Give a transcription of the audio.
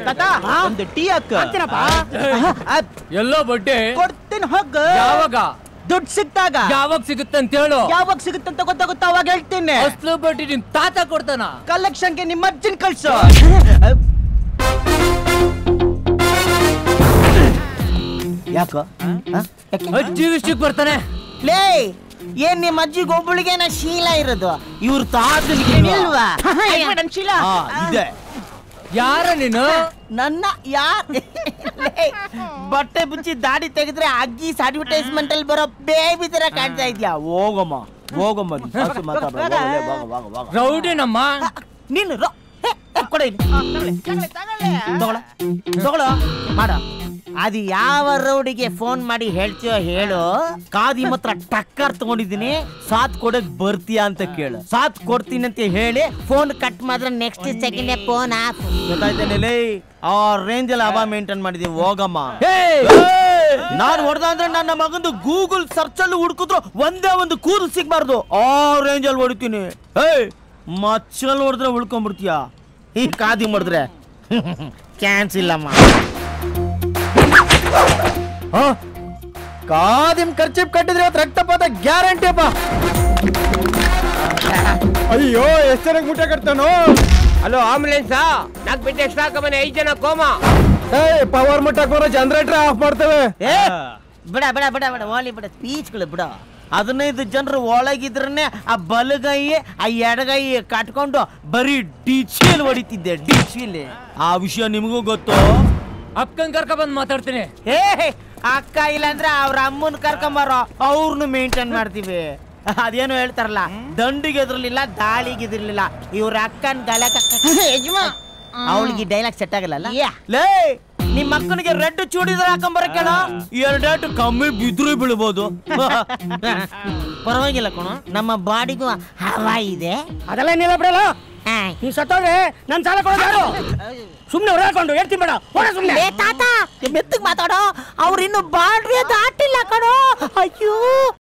ತಾತ ಒಂದು ಟೀ ಹಾಕ ಎಲ್ಲೋ ಬಡ್ಡೆ ಕೊಡ್ತೀನಿ ಹೋಗ ಯಾವಾಗ ದುಡ್ಡು ಸಿಕ್ತಾಗ ಯಾವಾಗ ಸಿಗುತ್ತೆ ಅಂತ ಹೇಳು ಯಾವಾಗ ಸಿಗುತ್ತಂತ ಗೊತ್ತಾಗುತ್ತ ಅವಾಗ ಹೇಳ್ತೀನಿ ಅಸ್ಲು ಬಡ್ಡಿ ನಿಮ್ ತಾತ ಕೊಡ್ತಾನ ಕಲೆಕ್ಷನ್ಗೆ ನಿಮ್ಮ ಅಜ್ಜನ್ ಕಳ್ಸು ಯಾಕೋ ಅಜ್ಜಿ ವಿಷಯಕ್ಕೆ ಬರ್ತಾನೆ ಲೇ ಏನ್ ನಿಮ್ಮ ಅಜ್ಜಿಗೆ ಒಬ್ಬಳಿಗೇನ ಶೀಲ ಇರೋದು ಇವ್ರ ತಾತನಿಗೆ ಇಲ್ವಾ ಶೀಲ ಇದೆ ಯಾರ ನೀನು ನನ್ನ ಯಾರ್ ಲೇ, ಬಟ್ಟೆ ಬಿಚ್ಚಿ ದಾಡಿ ತೆಗೆದ್ರೆ ಅಗ್ಗೀಸ್ ಅಡ್ವರ್ಟೈಸ್ಮೆಂಟ್ ಅಲ್ಲಿ ಬರೋ ಬೇಬಿ ತರ ಕಾಣ್ತಾ ಇದ್ಯಾ ಹೋಗಮ್ಮ ಹೋಗಮ್ಮ ನೀನ್ ಜಾಸ್ತಿ ಮಾತಾಡ್ಬೇಡ. ಹೋಗು, ಲೇ, ಹೋಗು, ಹೋಗು, ಹೋಗು. ರೌಡಿ ನಮ್ಮ ನೀನು ರೋ- ಹೇ, ಹೇ, ಕೊಡು ಇಲ್ಲಿ. ತಗೊಳ ತಗೊಳ ಮಾಡ ಅದು ಯಾವ ರೌಡಿಗೆ ಫೋನ್ ಮಾಡಿ ಹೇಳ್ತೀಯೋ ಹೇಳು ಕಾದಿ ಮಾತ್ರ ಟಕ್ಕರ್ ತಗೊಂಡಿದ್ದೀನಿ ಸಾಥ್ ಕೊಡಕ್ ಬರ್ತೀಯಾ ಅಂತ ಕೇಳು ಸಾಥ್ ಕೊಡ್ತೀನಿ ಅಂತ ಹೇಳಿ ಫೋನ್ ಕಟ್ ಮಾಡಿದ್ರೆ ನೆಕ್ಸ್ಟ್ ಸೆಕೆಂಡ್ ಫೋನ್ ಆಫ್ ಗೊತ್ತಾಯ್ತೇನೆ ಆ ರೇಂಜ್ ಅಲ್ಲಿ ಹವಾ ಮೇಂಟೈನ್ ಮಾಡಿದೀವಿ ಹೋಗಮ್ಮ ನಾನು ಹೊಡೆದ ಅಂದ್ರೆ ನನ್ನ ಮಗಂದು ಗೂಗಲ್ ಸರ್ಚ್ ಅಲ್ಲಿ ಹುಡುಕಿದ್ರು ಒಂದೇ ಒಂದು ಕೂದಲು ಸಿಗ್ಬಾರ್ದು ಆ ರೇಂಜ್ ಅಲ್ಲಿ ಹೊಡಿತೀನಿ ಏಯ್ ಮಚ್ಚಲ್ಲಿ ಹೊಡೆದ್ರೆ ಉಳ್ಕೊಂಡ್ಬಿಡ್ತೀಯ ಈ ಕಾದಿ ಮಾಡಿದ್ರೆ ಚಾನ್ಸ್ ಇಲ್ಲಮ್ಮ ಕಾದಿಮ್ ಖರ್ಚಿಪ್ ಕಟ್ಟಿದ್ರೆ ಇವತ್ತು ರಕ್ತಪಾತ ಗ್ಯಾರಂಟಿ ಅಪ್ಪ ಅಯ್ಯೋ ಎಷ್ಟು ಜನಕ್ಕೆ ಮುಟ್ಟೆ ಕಟ್ತಾನೋ ಹಲೋ ಆಂಬುಲೆನ್ಸಾ ನಾಲ್ಕು ಬಿಟ್ಟು ಎಷ್ಟು ಹಾಕಬನ್ನಿ ಐದು ಜನ ಕೋಮಾ ಏಯ್ ಪವರ್ ಮುಟ್ಟಕ್ ಬರೋ ಜನರೇಟರ್ ಆಫ್ ಮಾಡ್ತೇವೆ ಏ ಬಿಡ ಬಿಡ ಬಿಡ ಬಿಡ ಓಲಿ ಬಿಡ ಸ್ಪೀಚ್ಗಳು ಬಿಡ ಹದಿನೈದು ಜನರು ಒಳಗಿದ್ರನೆ ಆ ಬಲಗೈ ಆ ಎಡಗೈ ಕಟ್ಕೊಂಡು ಬರೀ ಡಿಚಿಲ್ ಹೊಡಿತಿದ್ದೆ ಡಿಚಿಲ್ ಆ ವಿಷಯ ನಿಮಗೂ ಗೊತ್ತು ಅಕ್ಕನ್ ಕರ್ಕ ಬಂದ್ ಮಾತಾಡ್ತೀನಿ ಏ ಅಕ್ಕ ಇಲ್ಲಾಂದ್ರೆ ಅವ್ರ ಅಮ್ಮನ್ ಕರ್ಕೊಂಬಾರೋ ಅವ್ರನ್ನು ಮೇಂಟೈನ್ ಮಾಡ್ತೀವಿ ಅದೇನೋ ಹೇಳ್ತಾರಲ್ಲ ದಂಡಿಗೆ ಎದ್ರಲಿಲ್ಲ ದಾಳಿಗೆ ಎದ್ರಲಿಲ್ಲ ಇವ್ರ ಅಕ್ಕನ್ ಗಲಕ ಅವಳಿಗೆ ಡೈಲಾಗ್ ಸೆಟ್ ಆಗಲ್ಲ ಲೇ ನಿಮ್ಮ ಅಕ್ಕನಿಗೆ ರೆಡ್ ಚೂಡಿದ್ರ ಹಾಕೊಂಬರ ಕೇಳ ಎರಡೇಟು ಕಮ್ಮಿ ಬಿದ್ರು ಬೀಳ್ಬೋದು ಪರವಾಗಿಲ್ಲ ಕಣೋ ನಮ್ಮ ಬಾಡಿಗೂ ಹವಾ ಇದೆ ಅದೆಲ್ಲ ಏನಿಲ್ಲ ಬಿಡಲ್ಲ ಆ. ನೀ ಸತ್ತೋದ್ರೆ ನನ್ ಸಾಲ ಕೊಡೋದು ಯಾರು ಸುಮ್ನೆ ಹೊರಕೊಂಡು ಹೇಳ್ತೀನಿ ಬೇಡ ಹೋಗ ಸುಮ್ನೆ ಲೇ ತಾತ ಮೆತ್ತಗ್ ಮಾತಾಡೋ ಅವ್ರಿನ್ನು ಬಾಡ್ರಿ ದಾಟಿಲ್ಲ ಕಣೋ ಅಯ್ಯೋ